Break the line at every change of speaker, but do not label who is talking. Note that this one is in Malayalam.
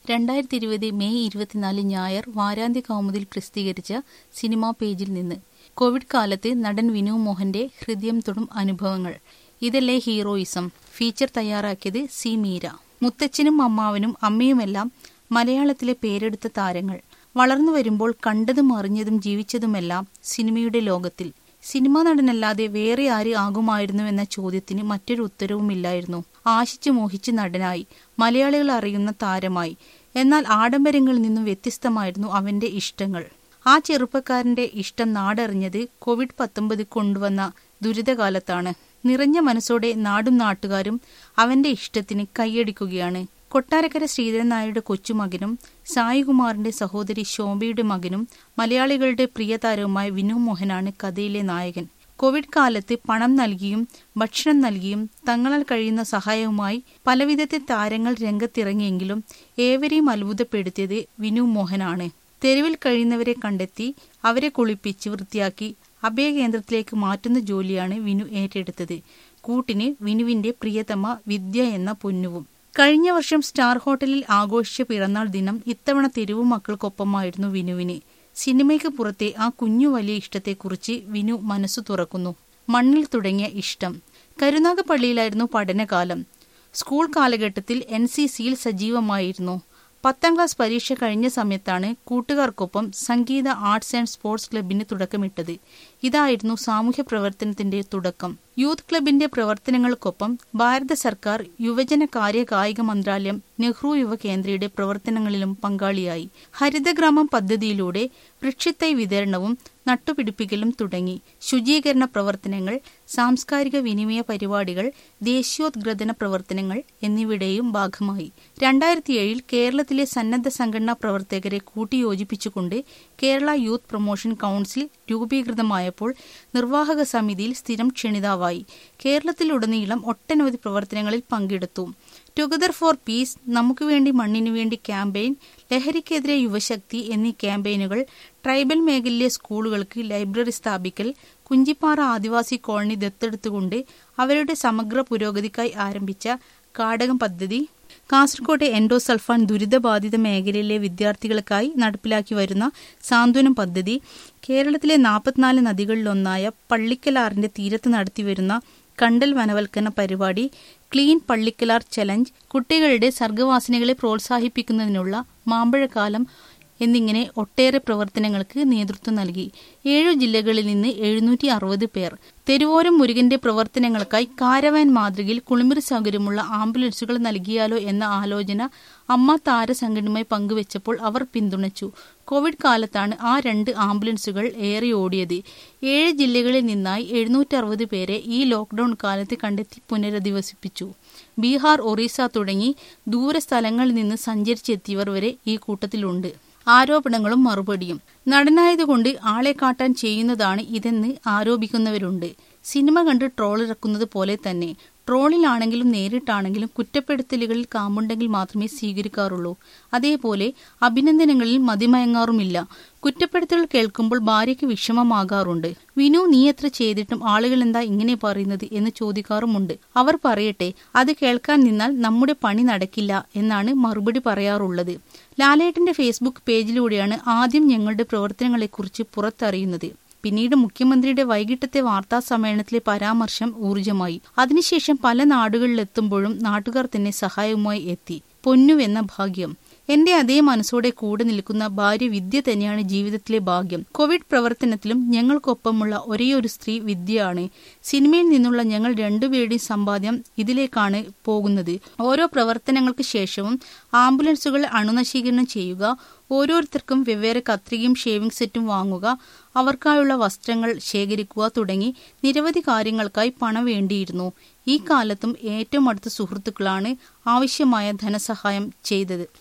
രണ്ടായിരത്തി ഇരുപത് മെയ് ഇരുപത്തിനാല് ഞായർ വാരാന്ത്യ കൗമുദിൽ പ്രസിദ്ധീകരിച്ച സിനിമാ പേജിൽ നിന്ന് കോവിഡ് കാലത്ത് നടൻ വിനു മോഹന്റെ ഹൃദയം തൊടും അനുഭവങ്ങൾ ഇതല്ലേ ഹീറോയിസം ഫീച്ചർ തയ്യാറാക്കിയത് സി മീര മുത്തച്ഛനും അമ്മാവനും അമ്മയുമെല്ലാം മലയാളത്തിലെ പേരെടുത്ത താരങ്ങൾ വളർന്നു വരുമ്പോൾ കണ്ടതും അറിഞ്ഞതും ജീവിച്ചതുമെല്ലാം സിനിമയുടെ ലോകത്തിൽ സിനിമാ നടനല്ലാതെ വേറെ ആര് ആകുമായിരുന്നുവെന്ന ചോദ്യത്തിന് മറ്റൊരു ഉത്തരവുമില്ലായിരുന്നു ആശിച്ചു മോഹിച്ച് നടനായി മലയാളികൾ അറിയുന്ന താരമായി എന്നാൽ ആഡംബരങ്ങളിൽ നിന്നും വ്യത്യസ്തമായിരുന്നു അവന്റെ ഇഷ്ടങ്ങൾ ആ ചെറുപ്പക്കാരന്റെ ഇഷ്ടം നാടറിഞ്ഞത് കോവിഡ് പത്തൊമ്പത് കൊണ്ടുവന്ന ദുരിതകാലത്താണ് നിറഞ്ഞ മനസ്സോടെ നാടും നാട്ടുകാരും അവന്റെ ഇഷ്ടത്തിന് കൈയടിക്കുകയാണ് കൊട്ടാരക്കര ശ്രീധരൻ നായരുടെ കൊച്ചുമകനും സായികുമാറിന്റെ സഹോദരി ശോഭയുടെ മകനും മലയാളികളുടെ പ്രിയതാരവുമായ വിനു മോഹനാണ് കഥയിലെ നായകൻ കോവിഡ് കാലത്ത് പണം നൽകിയും ഭക്ഷണം നൽകിയും തങ്ങളാൽ കഴിയുന്ന സഹായവുമായി പലവിധത്തെ താരങ്ങൾ രംഗത്തിറങ്ങിയെങ്കിലും ഏവരെയും അത്ഭുതപ്പെടുത്തിയത് വിനു മോഹനാണ് തെരുവിൽ കഴിയുന്നവരെ കണ്ടെത്തി അവരെ കുളിപ്പിച്ച് വൃത്തിയാക്കി അഭയകേന്ദ്രത്തിലേക്ക് മാറ്റുന്ന ജോലിയാണ് വിനു ഏറ്റെടുത്തത് കൂട്ടിന് വിനുവിന്റെ പ്രിയതമ വിദ്യ എന്ന പൊന്നുവും കഴിഞ്ഞ വർഷം സ്റ്റാർ ഹോട്ടലിൽ ആഘോഷിച്ച പിറന്നാൾ ദിനം ഇത്തവണ തെരുവു മക്കൾക്കൊപ്പമായിരുന്നു വിനുവിന് സിനിമയ്ക്ക് പുറത്തെ ആ കുഞ്ഞു വലിയ ഇഷ്ടത്തെക്കുറിച്ച് വിനു മനസ്സു തുറക്കുന്നു മണ്ണിൽ തുടങ്ങിയ ഇഷ്ടം കരുനാഗപ്പള്ളിയിലായിരുന്നു പഠനകാലം സ്കൂൾ കാലഘട്ടത്തിൽ എൻ സി സിയിൽ സജീവമായിരുന്നു പത്താം ക്ലാസ് പരീക്ഷ കഴിഞ്ഞ സമയത്താണ് കൂട്ടുകാർക്കൊപ്പം സംഗീത ആർട്സ് ആൻഡ് സ്പോർട്സ് ക്ലബിന് തുടക്കമിട്ടത് ഇതായിരുന്നു സാമൂഹ്യ പ്രവർത്തനത്തിന്റെ തുടക്കം യൂത്ത് ക്ലബിന്റെ പ്രവർത്തനങ്ങൾക്കൊപ്പം ഭാരത സർക്കാർ യുവജന കാര്യ കായിക മന്ത്രാലയം നെഹ്റു യുവ കേന്ദ്രയുടെ പ്രവർത്തനങ്ങളിലും പങ്കാളിയായി ഹരിതഗ്രാമം പദ്ധതിയിലൂടെ വൃക്ഷത്തൈ വിതരണവും നട്ടുപിടിപ്പിക്കലും തുടങ്ങി ശുചീകരണ പ്രവർത്തനങ്ങൾ സാംസ്കാരിക വിനിമയ പരിപാടികൾ ദേശീയോദ്ഗ്രഥന പ്രവർത്തനങ്ങൾ എന്നിവയുടെയും ഭാഗമായി രണ്ടായിരത്തിയേഴിൽ കേരളത്തിലെ സന്നദ്ധ സംഘടനാ പ്രവർത്തകരെ കൂട്ടിയോജിപ്പിച്ചുകൊണ്ട് കേരള യൂത്ത് പ്രൊമോഷൻ കൗൺസിൽ രൂപീകൃതമായപ്പോൾ നിർവാഹക സമിതിയിൽ സ്ഥിരം ക്ഷണിതാവായി കേരളത്തിലുടനീളം ഒട്ടനവധി പ്രവർത്തനങ്ങളിൽ പങ്കെടുത്തു ടുഗദർ ഫോർ പീസ് നമുക്ക് വേണ്ടി മണ്ണിനു വേണ്ടി ക്യാമ്പയിൻ ലഹരിക്കെതിരെ യുവശക്തി എന്നീ ക്യാമ്പയിനുകൾ ട്രൈബൽ മേഖലയിലെ സ്കൂളുകൾക്ക് ലൈബ്രറി സ്ഥാപിക്കൽ കുഞ്ചിപ്പാറ ആദിവാസി കോളനി ദത്തെടുത്തുകൊണ്ട് അവരുടെ സമഗ്ര പുരോഗതിക്കായി ആരംഭിച്ച കാടകം പദ്ധതി കാസർകോട്ടെ എൻഡോസൾഫാൻ ദുരിതബാധിത മേഖലയിലെ വിദ്യാർത്ഥികൾക്കായി നടപ്പിലാക്കി വരുന്ന സാന്ത്വനം പദ്ധതി കേരളത്തിലെ നാൽപ്പത്തിനാല് നദികളിലൊന്നായ പള്ളിക്കലാറിന്റെ തീരത്ത് നടത്തിവരുന്ന കണ്ടൽ വനവൽക്കരണ പരിപാടി ക്ലീൻ പള്ളിക്കലാർ ചലഞ്ച് കുട്ടികളുടെ സർഗവാസനകളെ പ്രോത്സാഹിപ്പിക്കുന്നതിനുള്ള മാമ്പഴക്കാലം എന്നിങ്ങനെ ഒട്ടേറെ പ്രവർത്തനങ്ങൾക്ക് നേതൃത്വം നൽകി ഏഴു ജില്ലകളിൽ നിന്ന് എഴുന്നൂറ്റി അറുപത് പേർ തെരുവോരം മുരുകന്റെ പ്രവർത്തനങ്ങൾക്കായി കാരവാൻ മാതൃകയിൽ കുളിമുറി സൗകര്യമുള്ള ആംബുലൻസുകൾ നൽകിയാലോ എന്ന ആലോചന അമ്മ താരസംഘടനയുമായി പങ്കുവച്ചപ്പോൾ അവർ പിന്തുണച്ചു കോവിഡ് കാലത്താണ് ആ രണ്ട് ആംബുലൻസുകൾ ഏറെ ഓടിയത് ഏഴ് ജില്ലകളിൽ നിന്നായി എഴുന്നൂറ്ററുപത് പേരെ ഈ ലോക്ഡൌൺ കാലത്ത് കണ്ടെത്തി പുനരധിവസിപ്പിച്ചു ബീഹാർ ഒറീസ തുടങ്ങി ദൂരസ്ഥലങ്ങളിൽ നിന്ന് സഞ്ചരിച്ചെത്തിയവർ വരെ ഈ കൂട്ടത്തിലുണ്ട് ആരോപണങ്ങളും മറുപടിയും നടനായതുകൊണ്ട് ആളെ കാട്ടാൻ ചെയ്യുന്നതാണ് ഇതെന്ന് ആരോപിക്കുന്നവരുണ്ട് സിനിമ കണ്ട് ട്രോളിറക്കുന്നത് പോലെ തന്നെ ട്രോളിലാണെങ്കിലും നേരിട്ടാണെങ്കിലും കുറ്റപ്പെടുത്തലുകളിൽ കാമുണ്ടെങ്കിൽ മാത്രമേ സ്വീകരിക്കാറുള്ളൂ അതേപോലെ അഭിനന്ദനങ്ങളിൽ മതിമയങ്ങാറുമില്ല കുറ്റപ്പെടുത്തലുകൾ കേൾക്കുമ്പോൾ ഭാര്യയ്ക്ക് വിഷമമാകാറുണ്ട് വിനു നീ എത്ര ചെയ്തിട്ടും ആളുകൾ എന്താ ഇങ്ങനെ പറയുന്നത് എന്ന് ചോദിക്കാറുമുണ്ട് അവർ പറയട്ടെ അത് കേൾക്കാൻ നിന്നാൽ നമ്മുടെ പണി നടക്കില്ല എന്നാണ് മറുപടി പറയാറുള്ളത് ലാലേട്ടന്റെ ഫേസ്ബുക്ക് പേജിലൂടെയാണ് ആദ്യം ഞങ്ങളുടെ പ്രവർത്തനങ്ങളെക്കുറിച്ച് പുറത്തറിയുന്നത് പിന്നീട് മുഖ്യമന്ത്രിയുടെ വൈകിട്ടത്തെ വാർത്താ സമ്മേളനത്തിലെ പരാമർശം ഊർജമായി അതിനുശേഷം പല നാടുകളിലെത്തുമ്പോഴും നാട്ടുകാർ തന്നെ സഹായവുമായി എത്തി പൊന്നുവെന്ന ഭാഗ്യം എന്റെ അതേ മനസ്സോടെ കൂടെ നിൽക്കുന്ന ഭാര്യ വിദ്യ തന്നെയാണ് ജീവിതത്തിലെ ഭാഗ്യം കോവിഡ് പ്രവർത്തനത്തിലും ഞങ്ങൾക്കൊപ്പമുള്ള ഒരേയൊരു സ്ത്രീ വിദ്യയാണ് സിനിമയിൽ നിന്നുള്ള ഞങ്ങൾ രണ്ടുപേരുടെയും സമ്പാദ്യം ഇതിലേക്കാണ് പോകുന്നത് ഓരോ പ്രവർത്തനങ്ങൾക്ക് ശേഷവും ആംബുലൻസുകൾ അണുനശീകരണം ചെയ്യുക ഓരോരുത്തർക്കും വെവ്വേറെ കത്രികയും ഷേവിംഗ് സെറ്റും വാങ്ങുക അവർക്കായുള്ള വസ്ത്രങ്ങൾ ശേഖരിക്കുക തുടങ്ങി നിരവധി കാര്യങ്ങൾക്കായി പണം വേണ്ടിയിരുന്നു ഈ കാലത്തും ഏറ്റവും അടുത്ത സുഹൃത്തുക്കളാണ് ആവശ്യമായ ധനസഹായം ചെയ്തത്